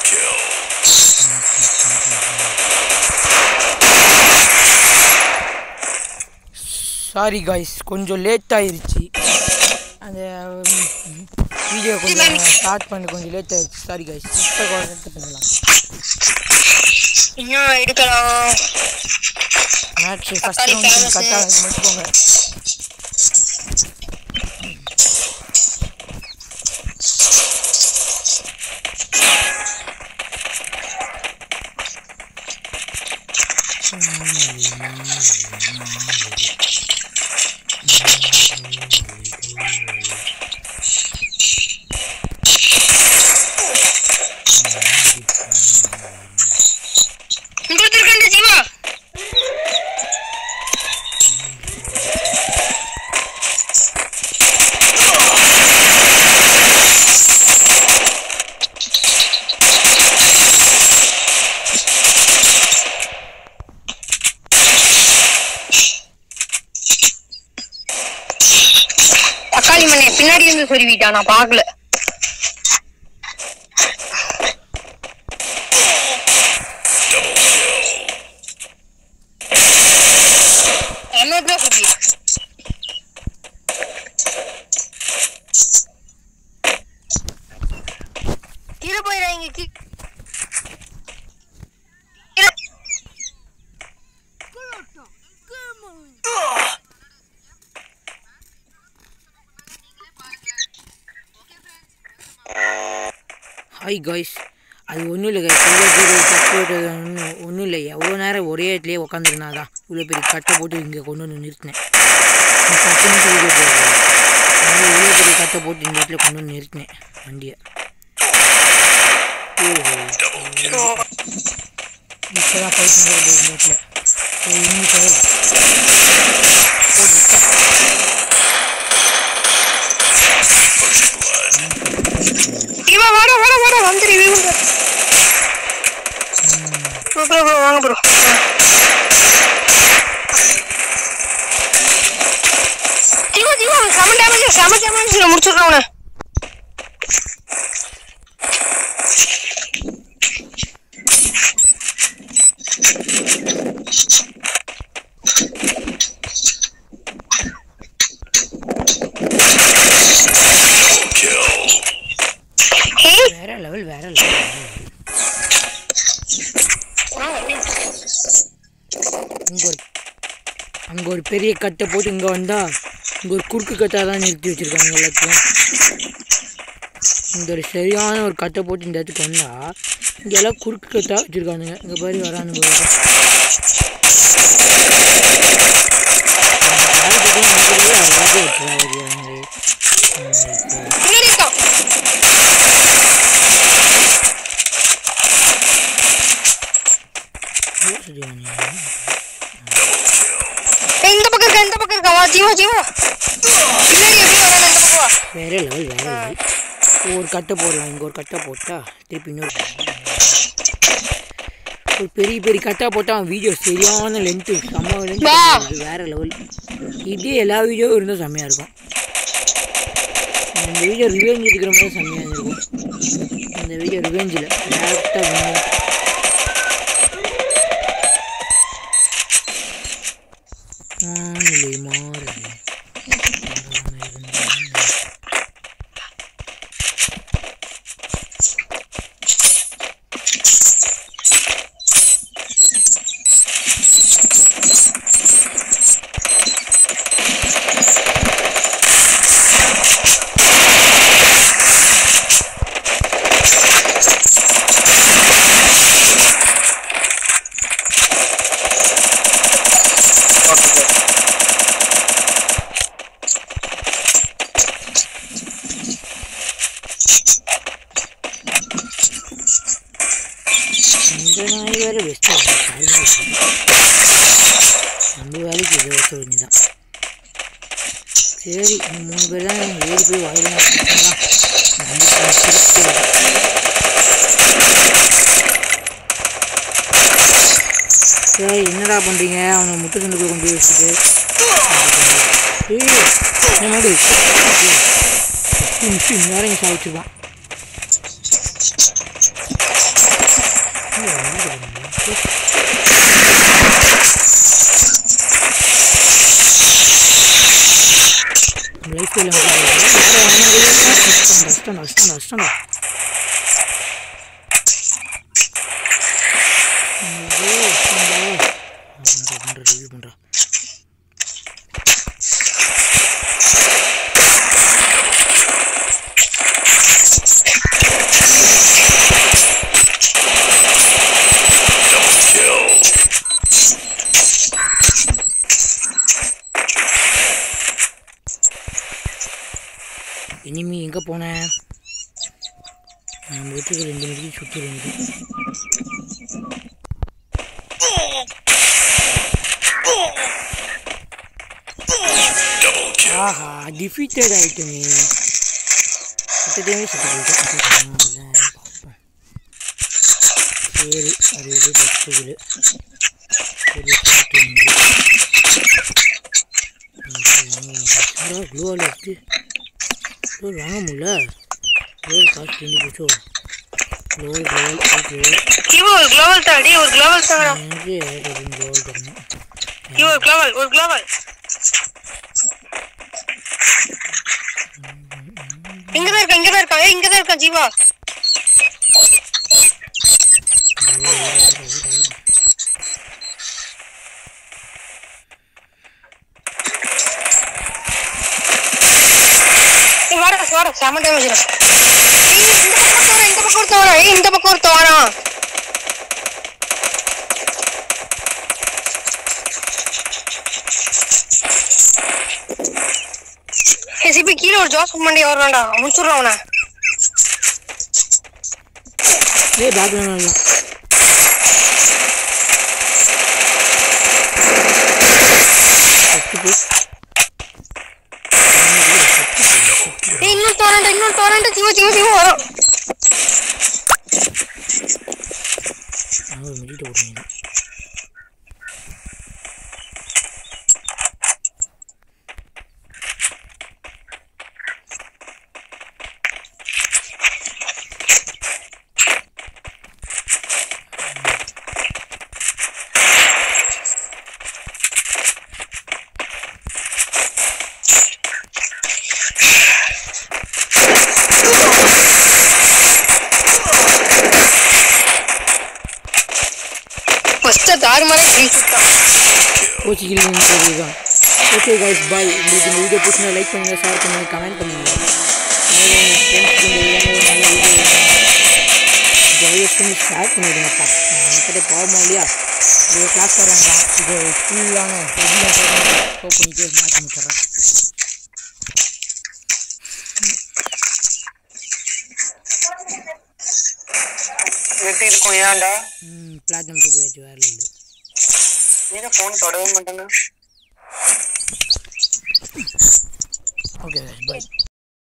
Sorry guys கொஞ்சம் late ஆயிருச்சு அந்த வீடியோ கொஞ்சம் ஸ்டார்ட் பண்ண கொஞ்சம் லேட் ஆயிருச்சு சாரி காய்ஸ் இப்போ எடுத்து பண்ணலாம் இன்னும் எடுக்கலாம் மேட்ச் ஃபர்ஸ்ட் தக்காளி ரவுண்ட் famous. கரெக்டாக முடிச்சுக்கோங்க இங்க ஒருத்தர் ஜீவா தக்காளி மண்ணை பின்னாடி இருந்து சொருவிட்டா நான் பாக்கல என்னதான் சொல்லி கீழே போயிடாங்க கீ கீழே ஹாய் காய்ஸ் அது ஒன்றும் இல்லை கைஸ் இவ்வளோ பெரிய கட்டு போட்டது ஒன்றும் ஒன்றும் இல்லை எவ்வளோ நேரம் ஒரே இடத்துலயே உட்காந்துருந்தா தான் இவ்வளோ பெரிய கட்டை போட்டு இங்கே கொண்டு வந்து நிறுத்தினேன் நீ பத்து நிமிஷம் வீடியோ போடுறேன் இவ்வளோ பெரிய கட்டை போட்டு இந்த இடத்துல கொண்டு வந்து நிறுத்தினேன் வண்டியை ஓஹோ இப்போ தான் ஃபைட் பண்ணுறது இந்த இடத்துல ஓ இன்னும் கவர் போட்டு விட்டேன். இவா வாடா வாடா வாடா வந்துரு இவங்க ப்ரோ ப்ரோ ப்ரோ வாங்க ப்ரோ ஜீவா ஜீவா செம டேமேஜ் செம டேமேஜ் முடிச்சிடுறேன் அவனை ஹே வேற லெவல் வேற லெவல் அங்கே ஒரு அங்கே ஒரு பெரிய கட்டை போட்டு இங்கே வந்தா இங்கே ஒரு குறுக்கு கட்டாக தான் நிறுத்தி வச்சுருக்காங்க எல்லாத்தையும் இந்த ஒரு சரியான ஒரு கட்டை போட்டு இந்த இடத்துக்கு வந்தா இங்கே எல்லாம் குறுக்கு கட்டாக வச்சுருக்கானுங்க இங்கே பாரு வரானு போது பின்னாடி இருக்கான் ஏய், இந்த பக்கம் இருக்கா இந்த பக்கம் இருக்கா வா ஜீவா ஜீவா பின்னாடி எப்படி வரானே இந்த பக்கம் வா வேற லெவல் வேற லெவல் ஒரு கட்டை போடலாம் இங்கே ஒரு கட்டை போட்டா திருப்பி இன்னொரு ஒரு பெரிய பெரிய கட்டா போட்டா வீடியோ சரியான லென்த்து செம்ம லென்த் வா. வேற லெவல் இதே எல்லா வீடியோவும் இருந்தால் செம்மையாக இருக்கும் இந்த வீடியோ ரிவெஞ்ச் இருக்கிற மாதிரி செம்மையாக இருக்கும் இந்த வீடியோ ரிவெஞ்சில் டேரெக்டாக வானிலை மாறுது மாறாமல் இருந்தால் இந்த நாய் வேறு பெஸ்ட்டு நம்ம வேலைக்கு இதை வச்ச வேண்டியதான் சரி இந்த மூணு பேர் தான் ஏறி போய் வாயிலாம் சரி என்னடா பண்ணுறீங்க அவனை முட்டை சந்துக்குள்ள கொண்டு போய் வச்சுட்டு ஏய் இந்த மாதிரி பத்து நிமிஷம் இந்நேரம் இங்கே சாவிச்சிருப்பான் லைஃப் ஸ்டைல் கஷ்டம் கஷ்டம் கஷ்டம் ரிவ்யூ பண்ணுறா இனிமே எங்கே போனேன் நம்ம வீட்டுக்கு ரெண்டு மணிக்கு சுற்றி ரெண்டு ஆஹா டிஃபீட்டட் ஆயிட்டுமே அடுத்த டைமே சுற்றி போயிட்டேன் சரி அது இது பத்துகள் க்ளோவில் இருக்கு க்ளோல் வாங்க முடியல க்ளோல் காசு தண்ணி போச்சோ க்ளோல் க்ளோல் க்ளோல் ஜீவா ஒரு குளோவல் தாடி ஒரு குளோவல் தாடா எனக்கு அப்படின்னு க்ளோல் தரணும் ஜீவா ஒரு குளோவல் ஒரு குளோவல் இங்கதான் இருக்கான் இங்கதான் இருக்கான் ஏய் இங்கதான் இருக்கான் ஜீவா ஏய் வாடா வாடா செம டேமேஜ் ஏய் இந்த பக்கம் ஒருத்தன் வரான் இந்த பக்கம் ஒருத்தன் வரான் ஏய் இந்த பக்கம் ஒருத்தன் வரான் ஏய் சிப்பி கீழே ஒரு ஜோசப் மண்டி வர்றான்டா முடிச்சுடுறான் அவனை ஏய் பேக் வேணும் ஏய் இன்னொரு தோரண்டா இன்னொரு தோரண்டா ஜீவா ஜீவா ஜீவா வரும் நான் ஒரு மில்லிட்டு போட்டுருங்க ஃபர்ஸ்ட் தாறு மாதிரி கிழிச்சுட்டான் கோச்சிக்கிறீங்க தான் ஓகே கைஸ் பாய் உங்களுக்கு இந்த வீடியோ பிடிச்சினா லைக் பண்ணுங்கள் ஷேர் பண்ணுங்கள் கமெண்ட் பண்ணுங்கள் தயவுசெய்து ஷேர் பண்ணிடுங்கப்பா அப்போ பாவமா இல்லையா இது கிளாஸ் வராங்க இது ஃபுல்லான ஷோ பண்ணிட்டு மாற்றி முடிச்சிடுறேன் வெட்டி இருக்கும் ஏன்டா பிளாட்டினம் டூ போயாச்சு வேறு இல்லை நீங்க ஃபோன் தொடவே மாட்டேங்க ஓகே பாய்